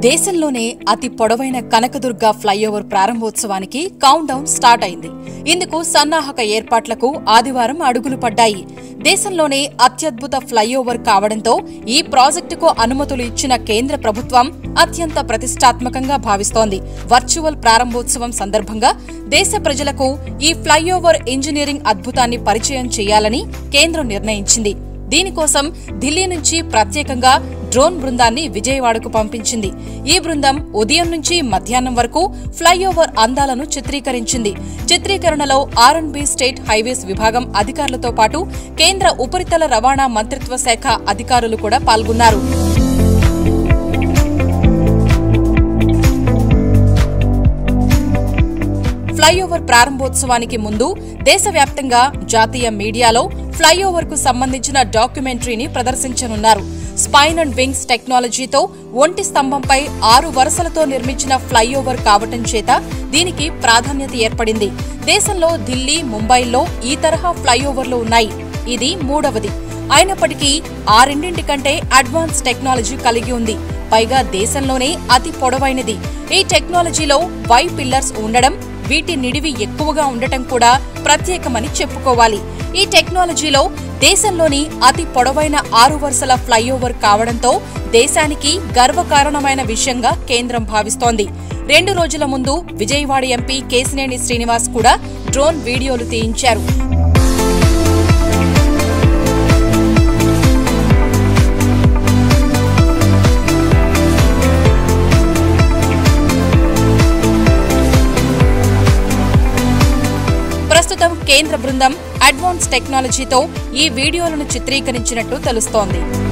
దేశంలోనే అతి పొడవైన కనకదుర్గ ఫ్లైఓవర్ ప్రారంభోత్సవానికి కౌంట్ డౌన్ స్టార్ట్ అయింది ఇందుకు సన్నాహక ఏర్పాట్లకు ఆదివారం అడుగులు పడ్డాయి దేశంలోనే అత్యద్భుత ఫ్లైఓవర్ కావడంతో ఈ ప్రాజెక్టుకు అనుమతులు ఇచ్చిన కేంద్ర ప్రభుత్వం అత్యంత ప్రతిష్టాత్మకంగా భావిస్తోంది వర్చువల్ ప్రారంభోత్సవం సందర్భంగా దేశ ప్రజలకు ఈ ఫ్లైఓవర్ ఇంజనీరింగ్ అద్భుతాన్ని పరిచయం చేయాలని కేంద్రం నిర్ణయించింది దీనికోసం ఢిల్లీ నుంచి ప్రత్యేకంగా డ్రోన్ బృందాన్ని విజయవాడకు పంపించింది ఈ బృందం ఉదయం నుంచి మధ్యాహ్నం వరకు ఫ్లైఓవర్ అందాలను చిత్రీకరించింది చిత్రీకరణలో ఆర్ఎండ్బి స్టేట్ హైవేస్ విభాగం అధికారులతో పాటు కేంద్ర ఉపరితల రవాణా మంత్రిత్వ శాఖ అధికారులు కూడా పాల్గొన్నారు ఫ్లైఓవర్ ప్రారంభోత్సవానికి ముందు దేశవ్యాప్తంగా జాతీయ మీడియాలో ఫ్లైఓవర్ కు సంబంధించిన డాక్యుమెంటరీని ప్రదర్శించనున్నారు స్పైన్ అండ్ వింగ్స్ టెక్నాలజీతో ఒంటి స్తంభంపై ఆరు వరుసలతో నిర్మించిన ఫ్లైఓవర్ కావటం చేత దీనికి ప్రాధాన్యత ఏర్పడింది దేశంలో ఢిల్లీ ముంబైల్లో ఈ తరహా ఫ్లైఓవర్లు ఉన్నాయి ఇది మూడవది అయినప్పటికీ ఆ రెండింటి కంటే అడ్వాన్స్ టెక్నాలజీ కలిగి ఉంది పైగా దేశంలోనే అతి పొడవైనది ఈ టెక్నాలజీలో వై పిల్లర్స్ ఉండడం వీటి నిడివి ఎక్కువగా ఉండటం కూడా ప్రత్యేకమని చెప్పుకోవాలి ఈ టెక్నాలజీలో దేశంలోని అతి పొడవైన ఆరు వరుసల ఫ్లైఓవర్ కావడంతో దేశానికి గర్వకారణమైన విషయంగా కేంద్రం భావిస్తోంది రెండు రోజుల ముందు విజయవాడ ఎంపీ కేసినేని శ్రీనివాస్ కూడా డ్రోన్ వీడియోలు తీయించారు ప్రస్తుతం కేంద్ర బృందం అడ్వాన్స్ టెక్నాలజీతో ఈ వీడియోలను చిత్రీకరించినట్టు తెలుస్తోంది